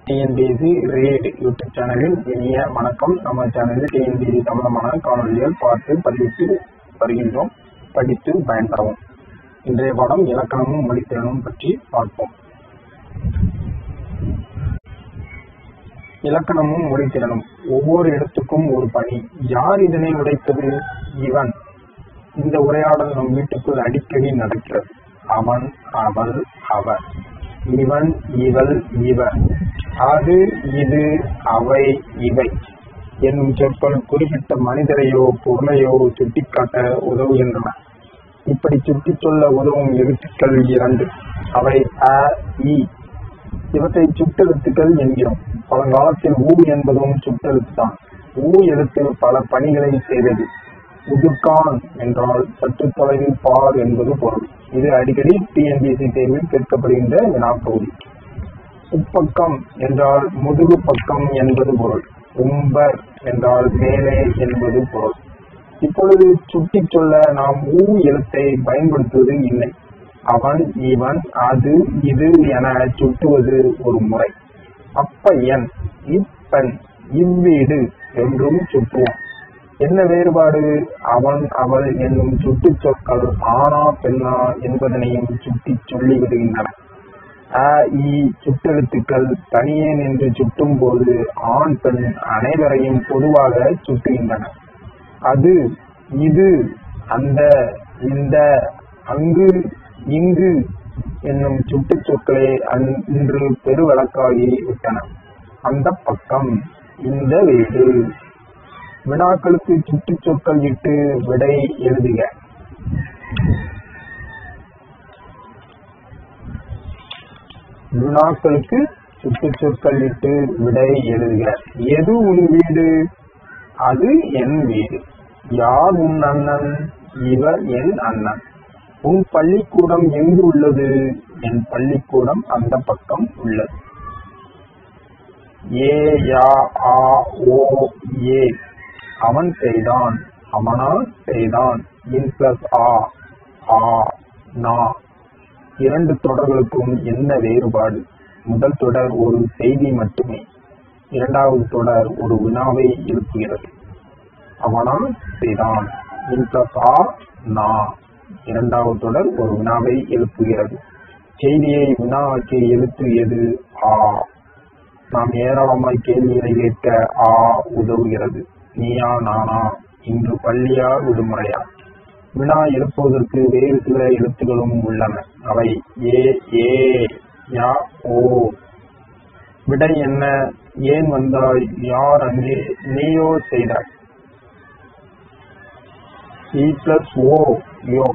TNPSC rate YouTube சேனலில் இனிய வணக்கம் நம்ம சேனலில் டிஎன்பிஎஸ்சி சம்பந்தமான காணொலிகள் பார்த்து பதிவிட்டு வருகின்றோம் படித்து பயன்பெறவும் இன்றைய பாடம் இலக்கணமும் மொழித்திறனும் பற்றி பார்ப்போம் இலக்கணமும் மொழித்திறனும் ஒவ்வொரு இடத்துக்கும் ஒரு பணி யார் இதனை உடைத்தது இவன் இந்த உரையாடல் நம் வீட்டுக்குள் அடிக்கடி நடக்கிறது அவன் அவள் அவர் இவன் இவள் இவர் அது இது அவை இவை என்னும் சொற்கள் குறிப்பிட்ட மனிதரையோ பொருளையோ சுட்டிக்காட்ட உதவுகின்றன இப்படி சுட்டிச் சொல்ல உதவும் எழுத்துக்கள் இரண்டு அவை அ இ இவற்றை சுட்டெழுத்துக்கள் என்கிறோம் பழங்காலத்தில் ஊ என்பதும் சுட்டெழுத்துதான் ஊ எழுத்து பல பணிகளை செய்தது உதுர்கான் என்றால் சற்று தொலைவில் பார் என்பது பொருள் இது அடிக்கடி டிஎன்பிசி தேர்வில் கேட்கப்படுகின்ற வினாப்பகுதி உப்பக்கம் என்றால் முதுகு பக்கம் என்பது பொருள் உம்பர் என்றால் மேலே என்பது பொருள் இப்பொழுது சுட்டிச் சொல்ல நாம் ஊ எழுத்தை பயன்படுத்துவது இல்லை அவன் இவன் அது இது என சுட்டுவது ஒரு முறை அப்பையன் இப்பெண் இவ்வீடு என்றும் சுட்டுவோம் என்ன வேறுபாடு அவன் அவள் என்னும் சுட்டுச் சொற்கள் ஆனா பெண்ணா என்பதனையும் சுட்டி சொல்லி விடுகின்றன அ இ சுட்டெழுத்துக்கள் தனியே நின்று சுட்டும் போது ஆண் பெண் அனைவரையும் பொதுவாக சுட்டுகின்றன அது இது அந்த இந்த அங்கு இங்கு என்னும் சுட்டுச் சொற்களே இன்று பெருவழக்காகி விட்டன அந்த பக்கம் இந்த வீடு வினாக்களுக்கு சுட்டுச் சொற்கள் இட்டு விடை எழுதுக வினாக்களுக்கு சுட்டுச் சொற்கள் இட்டு விடை எழுதுக எது உன் வீடு அது என் வீடு யார் உன் அண்ணன் இவர் என் அண்ணன் உன் பள்ளிக்கூடம் எங்கு உள்ளது என் பள்ளிக்கூடம் அந்த பக்கம் உள்ளது ஏ யா ஆ ஓ ஏ அவன் செய்தான் அவனா செய்தான் இன் பிளஸ் ஆ ஆ நா இரண்டு தொடர்களுக்கும் என்ன வேறுபாடு முதல் தொடர் ஒரு செய்தி மட்டுமே இரண்டாவது தொடர் ஒரு வினாவை எழுப்புகிறது அவனா செய்தான் இன் பிளஸ் ஆ நா இரண்டாவது தொடர் ஒரு வினாவை எழுப்புகிறது செய்தியை வினாவாக்கி எழுத்து எது ஆ நாம் ஏராளமாய் கேள்விகளை கேட்க ஆ உதவுகிறது நீயா நானா இன்று பள்ளியா விடுமுறையா வினா எழுப்புவதற்கு வேறு சில எழுத்துகளும் உள்ளன அவை ஏ ஏ யா ஓ விடை என்ன ஏன் வந்தாய் யார் அங்கே நீயோ செய்தாய் இ பிளஸ் ஓ யோ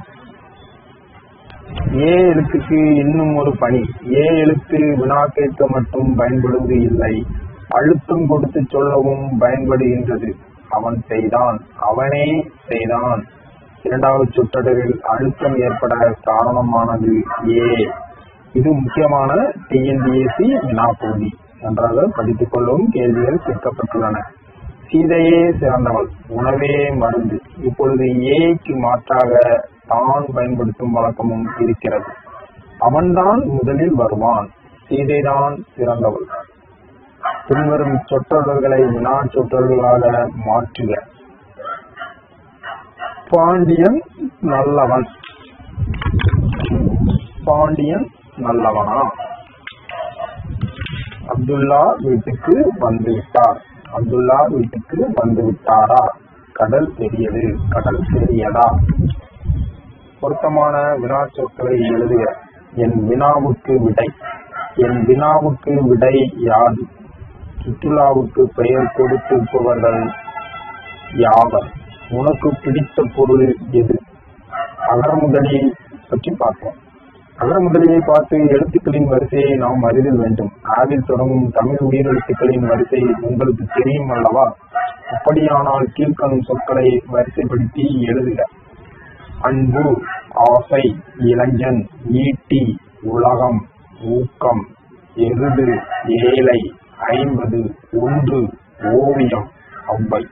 ஏ எழுத்துக்கு இன்னும் ஒரு பணி ஏ எழுத்து வினா கேட்க மட்டும் பயன்படுவது இல்லை அழுத்தம் கொடுத்து சொல்லவும் பயன்படுகின்றது அவன் செய்தான் அவனே செய்தான் இரண்டாவது சுற்றடரில் அழுத்தம் ஏற்பட காரணமானது ஏ இது முக்கியமான டிஎன்பிஎஸ்சி வினாப்பகுதி நன்றாக படித்துக் கொள்ளவும் கேள்விகள் கேட்கப்பட்டுள்ளன சீதையே சிறந்தவள் உணவே மருந்து இப்பொழுது ஏக்கு மாற்றாக தான் பயன்படுத்தும் வழக்கமும் இருக்கிறது அவன்தான் முதலில் வருவான் சீதைதான் சிறந்தவள் பின்வரும் சொற்றொடர்களை வினா சொற்றொடர்களாக மாற்றுக பாண்டியன் நல்லவன் பாண்டியன் நல்லவனா அப்துல்லா வீட்டுக்கு வந்து விட்டார் அப்துல்லா வீட்டுக்கு வந்து விட்டாரா கடல் பெரியது கடல் பெரியதா பொருத்தமான வினா சொற்களை எழுதுக என் வினாவுக்கு விடை என் வினாவுக்கு விடை யாது சுற்றுலாவுக்கு பெயர் கொடுத்திருப்பவர்கள் யாவர் உனக்கு பிடித்த பொருள் எது அகரமுதலி பற்றி பார்ப்போம் அகரமுதலியை பார்த்து எழுத்துக்களின் வரிசையை நாம் அறிதல் வேண்டும் ஆவில் தொடங்கும் தமிழ் உயிரெழுத்துக்களின் வரிசை உங்களுக்கு தெரியும் அல்லவா அப்படியானால் கீழ்கணும் சொற்களை வரிசைப்படுத்தி எழுதுக அன்பு ஆசை இளைஞன் ஈட்டி உலகம் ஊக்கம் எருது ஏழை ஐம்பது ஒன்று ஓவியம் அவ்வை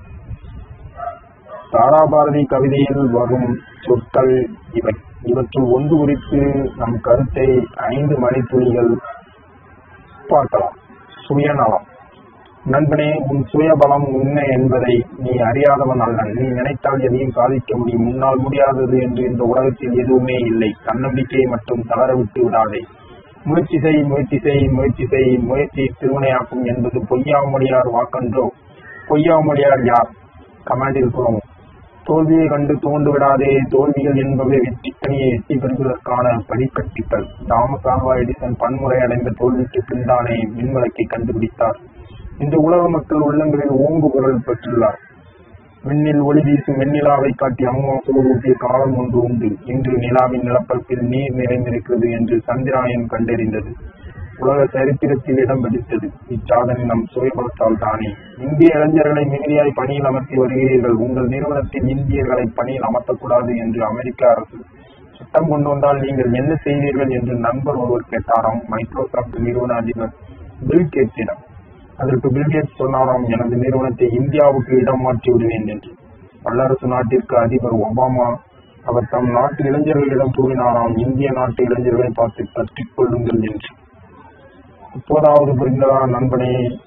தாராபாரதி கவிதையில் வரும் சொற்கள் இவை இவற்றுள் ஒன்று குறித்து நம் கருத்தை ஐந்து மணித்துளிகள் பார்க்கலாம் சுயநலம் நண்பனே உன் சுயபலம் என்ன என்பதை நீ அறியாதவன் அல்ல நீ நினைத்தால் எதையும் சாதிக்க முடியும் முன்னால் முடியாதது என்று இந்த உலகத்தில் எதுவுமே இல்லை தன்னம்பிக்கையை மட்டும் தளர விட்டு விடாதே முயற்சி செய் முயற்சி செய் முயற்சி செய் முயற்சி திருவினையாக்கும் என்பது பொய்யாமொழியார் வாக்கன்றோ பொய்யாமொழியார் யார் கமாண்டில் கூறவும் தோல்வியை கண்டு தோண்டு விடாதே தோல்விகள் என்பவை வெற்றிக்கனியை எட்டி பெறுவதற்கான படிக்கட்டிகள் தாமஸ் ஆல்வா எடிசன் பன்முறை அடைந்த தோல்விக்கு பின்தானே மின்விளக்கை கண்டுபிடித்தார் இந்த உலக மக்கள் உள்ளங்களில் ஓங்கு குரல் பெற்றுள்ளார் விண்ணில் ஒளி வீசும் வெண்ணிலாவை காட்டி அம்மா சோறுட்டிய காலம் ஒன்று உண்டு இன்று நிலாவின் நிலப்பரப்பில் நீர் நிறைந்திருக்கிறது என்று சந்திராயன் கண்டறிந்தது உலக சரித்திரத்தில் இடம் பிடித்தது இச்சாதனை நம் சுயபலத்தால் தானே இந்திய இளைஞர்களை மிகுதியாய் பணியில் அமர்த்தி வருகிறீர்கள் உங்கள் நிறுவனத்தில் இந்தியர்களை பணியில் அமர்த்தக்கூடாது என்று அமெரிக்க அரசு சட்டம் கொண்டு வந்தால் நீங்கள் என்ன செய்வீர்கள் என்று நண்பர் ஒருவர் கேட்டாராம் மைக்ரோசாப்ட் நிறுவன அதிபர் பில் கேட்ஸிடம் அதற்கு பில்கேட்ஸ் சொன்னாராம் எனது நிறுவனத்தை இந்தியாவுக்கு இடம் மாற்றி விடுவேன் என்று வல்லரசு நாட்டிற்கு அதிபர் ஒபாமா அவர் தம் நாட்டு இளைஞர்களிடம் கூறினாராம் இந்திய நாட்டு இளைஞர்களை பார்த்து கற்றுக்கொள்ளுங்கள் என்று இப்போதாவது புரிந்ததா நண்பனே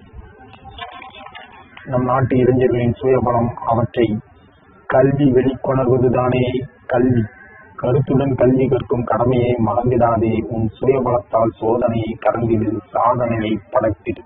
நம் நாட்டு இளைஞர்களின் சுயபலம் அவற்றை கல்வி வெளிக்கொணர்வதுதானே கல்வி கருத்துடன் கல்வி கற்கும் கடமையை மறந்திடாதே உன் சுயபலத்தால் சோதனையை கடந்திடு சாதனையை படைத்திடு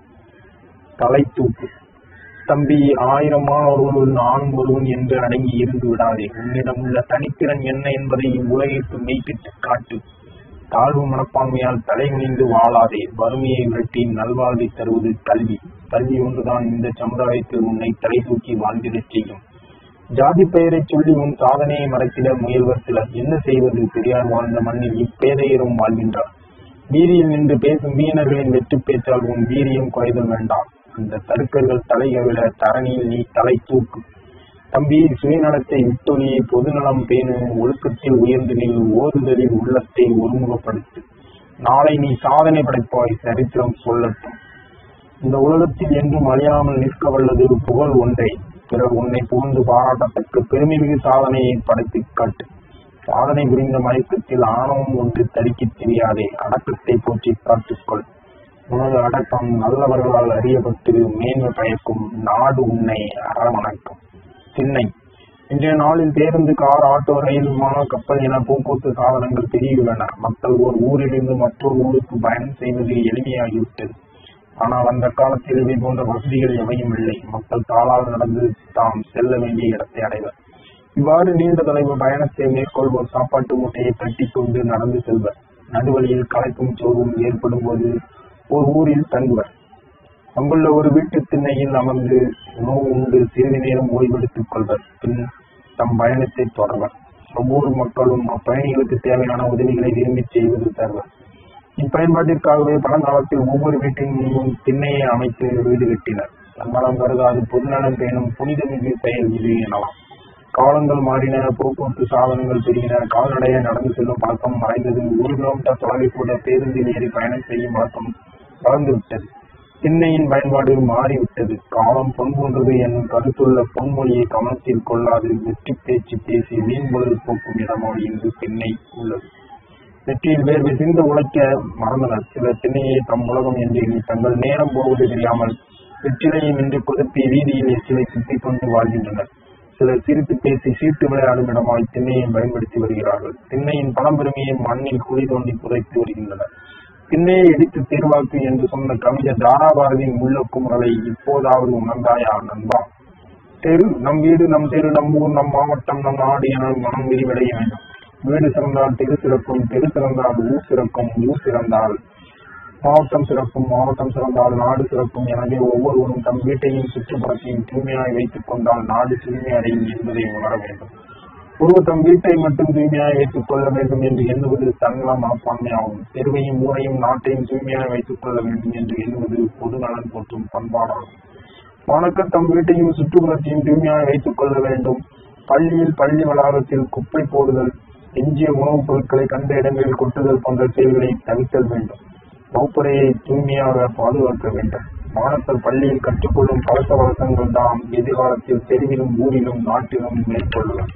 தலை தூக்கு தம்பி ஆயிரம் மாணவர்களுள் நான் ஒருவன் என்று அடங்கி இருந்து விடாதே உன்னிடம் உள்ள தனித்திறன் என்ன என்பதை இவ்வுலகிற்கு மெய்ப்பிட்டு காட்டு தாழ்வு மனப்பான்மையால் தலைகுனிந்து வாழாதே வறுமையை விரட்டி நல்வாழ்வை தருவது கல்வி கல்வி ஒன்றுதான் இந்த சமுதாயத்தில் உன்னை தலை தூக்கி வாழ்ந்திடச் செய்யும் ஜாதி பெயரை சொல்லி உன் சாதனையை மறைத்திட முயல்வர் சிலர் என்ன செய்வது பெரியார் வாழ்ந்த மண்ணில் இப்பேதையரும் வாழ்கின்றார் வீதியில் நின்று பேசும் வீணர்களின் வெற்றி பேச்சால் உன் வீரியம் குறைதல் வேண்டாம் அந்த தருக்கர்கள் தலைகவிட தரணியில் நீ தலை தூக்கு தம்பி சுயநலத்தை விட்டொழியை பொதுநலம் பேணு ஒழுக்கத்தில் உயர்ந்து நில் ஓதுதலில் உள்ளத்தை ஒருமுகப்படுத்து நாளை நீ சாதனை படைப்பாய் சரித்திரம் சொல்லட்டும் இந்த உலகத்தில் என்றும் அழியாமல் நிற்க வல்லது புகழ் ஒன்றே பிறர் உன்னை புகழ்ந்து பாராட்டத்தக்க பெருமைமிகு சாதனையை படைத்து காட்டு சாதனை புரிந்த மயக்கத்தில் ஆணவம் ஒன்று தடுக்கித் தெரியாதே அடக்கத்தை போற்றி காத்துக்கொள் உனது அடக்கம் நல்லவர்களால் அறியப்பட்டு மேன்மை பயக்கும் நாடு உன்னை அரவணைக்கும் திண்ணை இன்றைய நாளில் பேருந்து கார் ஆட்டோ ரயில் விமானம் கப்பல் என போக்குவரத்து சாதனங்கள் பெருகியுள்ளன மக்கள் ஒரு ஊரிலிருந்து மற்றொரு ஊருக்கு பயணம் செய்வது எளிமையாகிவிட்டது ஆனால் அந்த காலத்தில் இவை போன்ற வசதிகள் எவையும் இல்லை மக்கள் தாளால் நடந்து தாம் செல்ல வேண்டிய இடத்தை அடைவர் இவ்வாறு நீண்ட தொலைவு பயணத்தை மேற்கொள்வோர் சாப்பாட்டு மூட்டையை கட்டிக் கொண்டு நடந்து செல்வர் நடுவழியில் களைப்பும் சோர்வும் ஏற்படும் போது ஒரு ஊரில் தங்குவர் அங்குள்ள ஒரு வீட்டு திண்ணையில் அமர்ந்து உணவு உண்டு சிறிது நேரம் ஓய்வெடுத்துக் கொள்வர் பின் தம் பயணத்தை தொடர்வர் ஒவ்வொரு மக்களும் அப்பயணிகளுக்கு தேவையான உதவிகளை விரும்பி செய்வது தருவர் இப்பயன்பாட்டிற்காகவே பழங்காலத்தில் ஒவ்வொரு வீட்டின் முன்பும் திண்ணையை அமைத்து வீடு கட்டினர் தன்னலம் கருதாது பொதுநலம் பேணும் புனிதமிகு செயல் இது எனலாம் காலங்கள் மாறின போக்குவரத்து சாதனங்கள் பெருகின கால்நடையை நடந்து செல்லும் பழக்கம் மறைந்தது ஒரு கிலோமீட்டர் தொலைவை கூட பேருந்தில் ஏறி பயணம் செய்யும் பழக்கம் வளர்ந்துவிட்டது திண்ணையின் பயன்பாடு மாறிவிட்டது காலம் பொன் போன்றது என்னும் கருத்துள்ள பொன்மொழியை கவனத்தில் கொள்ளாது வெற்றி பேச்சு பேசி வீண்பொழுது போக்கும் இடமாக இன்று திண்ணை உள்ளது வெற்றியில் வேர்வை சிந்து உழைக்க மறந்தனர் சிலர் திண்ணையை தம் உலகம் என்று எண்ணி தங்கள் நேரம் போவது தெரியாமல் வெற்றிலையும் இன்று குதப்பி வீதியில் எச்சிலை சுத்திக் கொண்டு வாழ்கின்றனர் சிலர் சிரித்து பேசி சீட்டு விளையாடும் இடமாய் திண்ணையை பயன்படுத்தி வருகிறார்கள் திண்ணையின் பழம்பெருமையை மண்ணில் குழி தோண்டி புதைத்து வருகின்றனர் திண்ணையை இடித்து தேர்வாக்கு என்று சொன்ன கவிஞர் தாராபாரதியின் உள்ள குமரலை இப்போதாவது உணர்ந்தாயா நண்பா தெரு நம் வீடு நம் தெரு நம் ஊர் நம் மாவட்டம் நம் நாடு என மனம் விரிவடைய வேண்டும் வீடு சிறந்தால் தெரு சிறக்கும் தெரு சிறந்தால் ஊர் சிறக்கும் ஊர் சிறந்தால் மாவட்டம் சிறக்கும் மாவட்டம் சிறந்தால் நாடு சிறக்கும் எனவே ஒவ்வொருவரும் தம் வீட்டையும் சுற்றுப்புறத்தையும் தூய்மையாய் வைத்துக் கொண்டால் நாடு தூய்மை அடையும் என்பதை உணர வேண்டும் ஒருவர் தம் வீட்டை மட்டும் தூய்மையாய் வைத்துக் கொள்ள வேண்டும் என்று எண்ணுவது தன்னல மனப்பான்மையாகும் தெருவையும் ஊரையும் நாட்டையும் தூய்மையாய் வைத்துக் கொள்ள வேண்டும் என்று எண்ணுவது பொது நலன் போற்றும் பண்பாடாகும் மாணக்கர் தம் வீட்டையும் சுற்றுப்புறத்தையும் தூய்மையாய் வைத்துக் கொள்ள வேண்டும் பள்ளியில் பள்ளி வளாகத்தில் குப்பை போடுதல் எஞ்சிய உணவுப் பொருட்களை கண்ட இடங்களில் கொட்டுதல் போன்ற செயல்களை தவிர்த்தல் வேண்டும் வகுப்பறையை தூய்மையாக பாதுகாக்க வேண்டும் மாணவர் பள்ளியில் கற்றுக்கொள்ளும் பழக்க வழக்கங்கள் தாம் எதிர்காலத்தில் தெருவிலும் ஊரிலும் நாட்டிலும் மேற்கொள்ளலாம்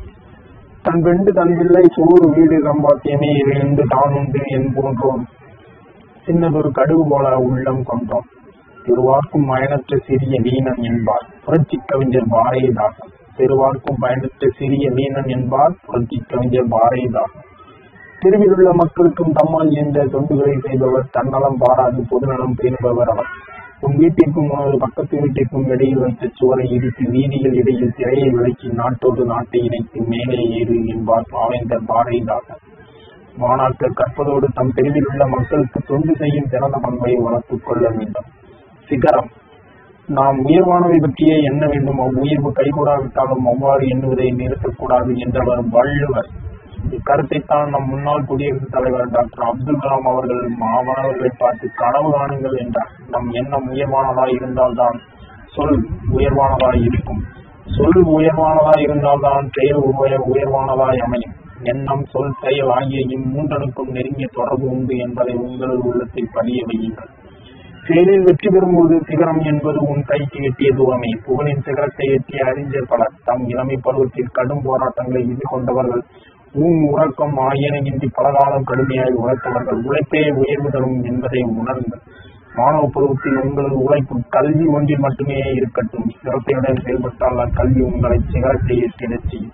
தன் வெண்டு தன் பிள்ளை சோறு வீடு சம்பாத்தியமே இருந்து தான் உண்டு என் போன்றோம் சின்னதொரு கடுகு போல உள்ளம் கொண்டோம் திருவார்க்கும் பயனற்ற சிறிய வீணன் என்பார் புரட்சி கவிஞர் பாரதிதாசன் திருவார்க்கும் பயனற்ற சிறிய வீணன் என்பார் புரட்சி கவிஞர் பாரதிதாசன் தெருவில் உள்ள மக்களுக்கும் தம்மால் என்ற தொண்டுகளை செய்பவர் தன்னலம் பாராது பொதுநலம் பேணுபவர் அவர் உன் வீட்டிற்கும் உனது பக்கத்து வீட்டிற்கும் இடையில் வைத்த சுவரை இடித்து வீதிகள் இடையில் திரையை விளக்கி நாட்டோடு நாட்டை இணைத்து மேலே ஏறு என்பார் பாவேந்தர் பாரதிதாசன் மாணாக்கர் கற்பதோடு தம் தெருவில் உள்ள மக்களுக்கு தொண்டு செய்யும் திறந்த பண்பை வளர்த்துக் கொள்ள வேண்டும் சிகரம் நாம் உயர்வானவை பற்றியே எண்ண வேண்டும் அவ்வுயர்வு கைகூடாவிட்டாலும் அவ்வாறு எண்ணுவதை நிறுத்தக்கூடாது என்றவர் வள்ளுவர் இக்கருத்தைத்தான் நம் முன்னாள் குடியரசுத் தலைவர் டாக்டர் அப்துல் கலாம் அவர்கள் மாணவர்களை பார்த்து கனவு காணுங்கள் என்றார் நம் எண்ணம் உயர்வானதாய் இருந்தால்தான் சொல் உயர்வானதாய் இருக்கும் சொல் உயர்வானதாய் இருந்தால்தான் செயல் உய உயர்வானதாய் அமையும் எண்ணம் சொல் செயல் ஆகிய இம்மூன்றனுக்கும் நெருங்கிய தொடர்பு உண்டு என்பதை உங்களது உள்ளத்தில் பதிய வையுங்கள் செயலில் வெற்றி பெறும்போது சிகரம் என்பது உன் கைக்கு எட்டிய தூரமே புகழின் சிகரத்தை எட்டிய அறிஞர் பலர் தம் இளமை பருவத்தில் கடும் போராட்டங்களை எதிர்கொண்டவர்கள் ஊன் உறக்கம் ஆகியனையின்றி பலகாலம் கடுமையாய் உழைத்தவர்கள் உழைப்பே உயர்வு தரும் என்பதை உணருங்கள் மாணவ பருவத்தில் உங்களது உழைப்பு கல்வி ஒன்றில் மட்டுமே இருக்கட்டும் சிறப்பையுடன் செயல்பட்டால் அக்கல்வி உங்களை சிகரத்தை எட்டிடச் செய்யும்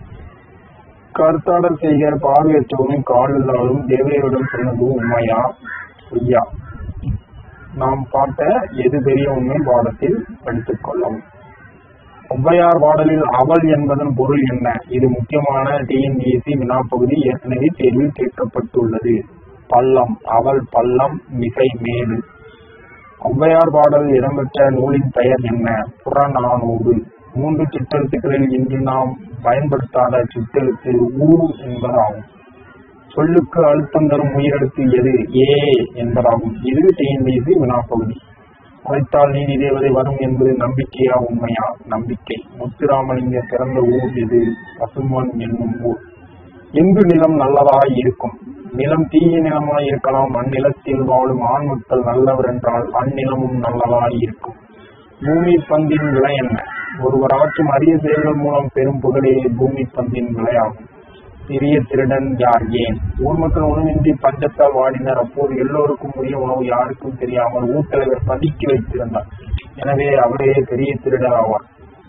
கருத்தாடல் செய்கிற பார்வையற்றவனும் காலில்லாலும் தேவையுடன் சொன்னது உண்மையா பொய்யா நாம் பார்த்த எது பெரிய உண்மை பாடத்தில் படித்துக் கொள்ளவும் ஔவையார் பாடலில் அவள் என்பதன் பொருள் என்ன இது முக்கியமான டிஎன்பிஎஸ்சி வினாப்பகுதி ஏற்கனவே தேர்வில் கேட்கப்பட்டுள்ளது பள்ளம் அவள் பள்ளம் மிகை மேடு ஔவையார் பாடல் இடம்பெற்ற நூலின் பெயர் என்ன புறநானூறு மூன்று சிற்றெழுத்துக்களில் இன்று நாம் பயன்படுத்தாத சிற்றெழுத்து ஊ என்பதாகும் சொல்லுக்கு அழுத்தம் தரும் உயிரெழுத்து எது ஏ என்பதாகும் இது டிஎன்பிஎஸ்சி வினாப்பகுதி உழைத்தால் நீதி தேவதை வரும் என்பது நம்பிக்கையா உண்மையா நம்பிக்கை முத்துராமலிங்க பிறந்த ஊர் எது பசுமன் என்னும் ஊர் எங்கு நிலம் நல்லதாய் இருக்கும் நிலம் தீய நிலமாய் இருக்கலாம் அந்நிலத்தில் வாழும் ஆண் மக்கள் நல்லவர் என்றால் அந்நிலமும் நல்லதாய் இருக்கும் பூமி பந்தின் விலை என்ன ஒருவர் ஆற்றும் அரிய செயல்கள் மூலம் பெரும் புகழே பூமி பந்தின் விலையாகும் சிறிய திருடன் யார் ஏன் ஊர் மக்கள் உணவின்றி பஞ்சத்தால் வாடினர் அப்போது எல்லோருக்கும் உரிய உணவு யாருக்கும் தெரியாமல் ஊர் தலைவர் பதுக்கி வைத்திருந்தார் எனவே அவரே பெரிய திருடர் ஆவார்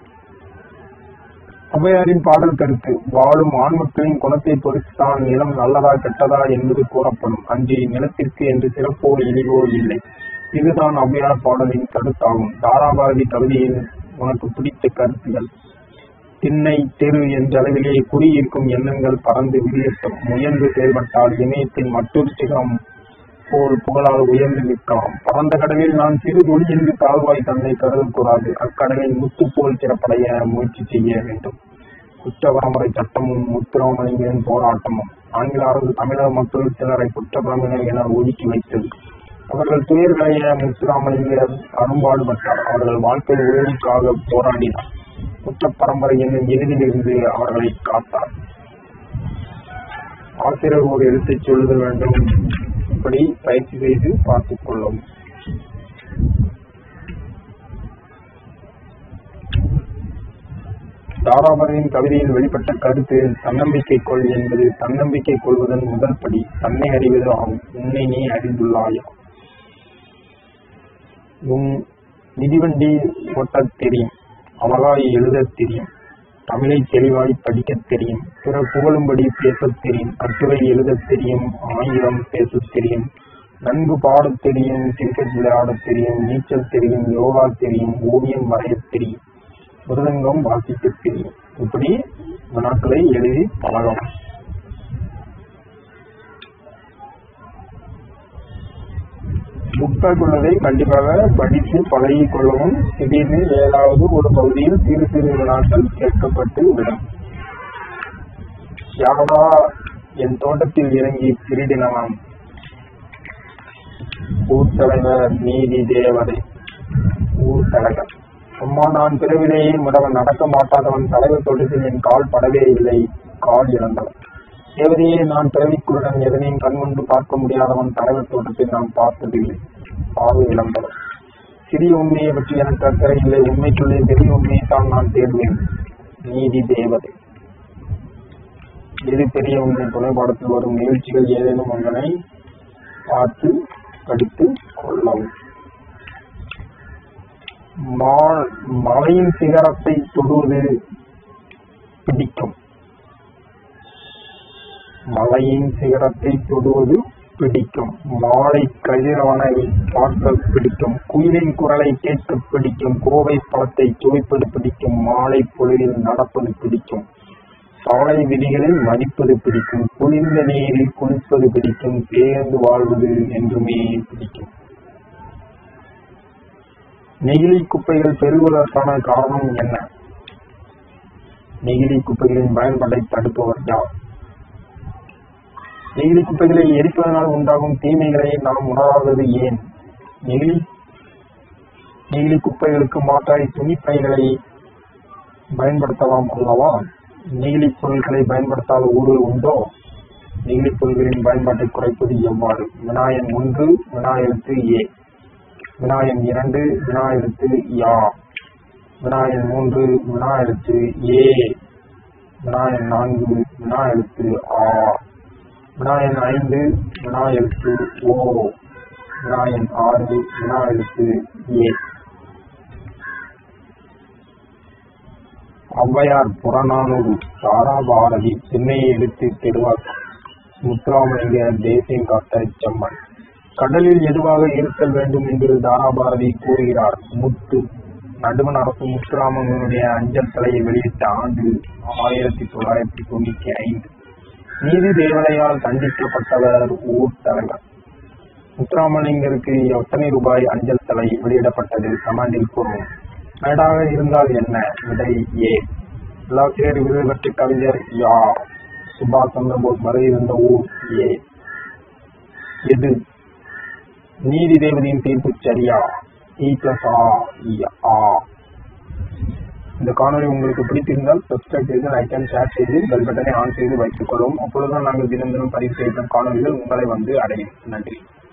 ஔவையாரின் பாடல் கருத்து வாழும் ஆண் மக்களின் குணத்தை பொறுத்துதான் நிலம் நல்லதா கெட்டதா என்பது கூறப்படும் அன்று நிலத்திற்கு என்று சிறப்போ இழிவோ இல்லை இதுதான் ஔவையார் பாடலின் கருத்தாகும் தாராபாரதி கவிதையில் உனக்கு பிடித்த கருத்துகள் திண்ணை தெரு என்ற அளவிலே குடியிருக்கும் எண்ணங்கள் பறந்து விரியட்டும் முயன்று செயல்பட்டால் இமயத்தின் மற்றொரு சிகரம் போல் புகழால் உயர்ந்து நிற்கலாம் பரந்த கடலில் நான் சிறு துளி என்று தாழ்வாய் தன்னை கருதக்கூடாது அக்கடலில் முத்து போல் சிறப்படைய முயற்சி செய்ய வேண்டும் குற்ற பரம்பரை சட்டமும் முத்துராமலிங்கன் போராட்டமும் ஆங்கில அரசு தமிழக மக்கள் சிலரை குற்றப்பரம்பினர் என ஒதுக்கி வைத்தது அவர்கள் துயர்களைய முத்துராமலிங்கர் அரும்பாடுபட்டார் அவர்கள் வாழ்க்கை உயர்வுக்காக போராடினார் குற்ற பரம்பரை என்னும் எளிதிலிருந்து அவர்களை காத்தார் ஆசிரியர் ஒரு எழுத்தை சொல்லுதல் வேண்டும் இப்படி பயிற்சி செய்து பார்த்துக் கொள்ளவும் தாராபரியின் கவிதையில் வெளிப்பட்ட கருத்து தன்னம்பிக்கை கொள் என்பது தன்னம்பிக்கை கொள்வதன் முதல் படி தன்னை அறிவது ஆகும் உன்னை நீ அறிந்துள்ளாயா உன் மிதிவண்டி ஓட்டத் தெரியும் அவளாய் எழுதத் தெரியும் தமிழை தெளிவாய் படிக்கத் தெரியும் பிறர் புகழும்படி பேசத் தெரியும் கட்டுரை எழுதத் தெரியும் ஆயிரம் பேசத் தெரியும் நன்கு பாடத் தெரியும் கிரிக்கெட் விளையாடத் தெரியும் நீச்சல் தெரியும் யோகா தெரியும் ஓவியம் வரையத் தெரியும் மிருதங்கம் வாசிக்கத் தெரியும் இப்படி வினாக்களை எழுதி பழகலாம் புத்தக உள்ளதை கண்டிப்பாக படித்து பழகிக் கொள்ளவும் திடீர்னு ஏதாவது ஒரு பகுதியில் சிறு சிறு வினாக்கள் கேட்கப்பட்டு விடும் யாரா என் தோட்டத்தில் இறங்கி திருடினவாம் ஊர் தலைவர் நீதி தேவதை ஊர் தலைவர் அம்மா நான் பிறவிலேயே முதவன் நடக்க மாட்டாதவன் தலைவர் தோட்டத்தில் என் கால் படவே இல்லை கால் இழந்தவன் தேவதையே நான் பிறவிக்குருடன் எதனையும் கண்முன்பு பார்க்க முடியாதவன் தலைவர் தோட்டத்தை நான் பார்த்ததில்லை பார்வை இழந்தவன் சிறிய உண்மையை பற்றி எனக்கு அக்கறை இல்லை உண்மைக்குள்ளே பெரிய உண்மையை தான் நான் தேடுவேன் நீதி தேவதை எது பெரிய உண்மை துணை பாடத்தில் வரும் நிகழ்ச்சிகள் ஏதேனும் ஒன்றனை பார்த்து படித்து கொள்ளவும் மா- மலையின் சிகரத்தை தொடுவது பிடிக்கும் மலையின் சிகரத்தை தொடுவது பிடிக்கும் மாலை கதிரவனை பார்க்க பிடிக்கும் குயிலின் குரலை கேட்க பிடிக்கும் கோவை பழத்தை துவைப்பது பிடிக்கும் மாலை பொழுதில் நடப்பது பிடிக்கும் சாலை விதிகளில் மதிப்பது பிடிக்கும் குளிர்ந்த நீரில் குளிப்பது பிடிக்கும் சேர்ந்து வாழ்வது என்றுமே பிடிக்கும் நெகிழி குப்பைகள் பெருகுவதற்கான காரணம் என்ன நெகிழி குப்பைகளின் பயன்பாட்டை தடுப்பவர் யார் நெகிழி குப்பைகளை எரிப்பதனால் உண்டாகும் தீமைகளை நாம் உணராதது ஏன் நெகிழி நெகிழி குப்பைகளுக்கு மாற்றாய் துணிப்பைகளை பயன்படுத்தலாம் அல்லவா நெகிழி பொருட்களை பயன்படுத்தாத ஊர்கள் உண்டோ நெகிழி பொருட்களின் பயன்பாட்டை குறைப்பது எவ்வாறு வினாயன் ஒன்று வினாயெழுத்து ஏ வினாயன் இரண்டு வினாயெழுத்து யா வினாயன் மூன்று வினாயெழுத்து ஏ வினாயன் நான்கு வினாயெழுத்து ஆ வினாயன் ஐந்து வினாயெழுத்து ஓ வினாயன் ஆறு வினாயெழுத்து ஏ ஔவையார் புறநானூறு தாராபாரதி சென்னையை எடுத்து கெடுவாக்கம் முத்துராமலிங்க தேசியம் காட்ட செம்மன் கடலில் எதுவாக இருத்தல் வேண்டும் என்று தாராபாரதி கூறுகிறார் முத்து நடுவண் அரசு முத்துராமனுடைய அஞ்சல் தலையை வெளியிட்ட ஆண்டு ஆயிரத்தி தொள்ளாயிரத்தி தொண்ணூத்தி ஐந்து நீதி தேவதையால் தண்டிக்கப்பட்டவர் ஊர் தலைவர் முத்துராமலிங்கருக்கு எத்தனை ரூபாய் அஞ்சல் தலை வெளியிடப்பட்டது கமாண்டில் கூறுவோம் மேடாக இருந்தால் என்ன விடை ஏ எல்லாத்திலேயே விருது பெற்ற கவிஞர் யார் சுபாஷ் சந்திரபோஸ் வருகின்ற ஊர் ஏ எது நீதி தேவதையின் தீர்ப்பு சரியா இ பிளஸ் ஆ இ, ஆ இந்த காணொளி உங்களுக்கு பிடித்திருந்தால் சப்ஸ்கிரைப் செய்து லைக் அண்ட் ஷேர் செய்து பெல் பட்டனை ஆன் செய்து வைத்துக் கொள்ளவும் அப்பொழுதுதான் நாங்கள் தினம் தினம் பதிவு செய்யும் காணொளிகள் உங்களை வந்து அடையும் நன்றி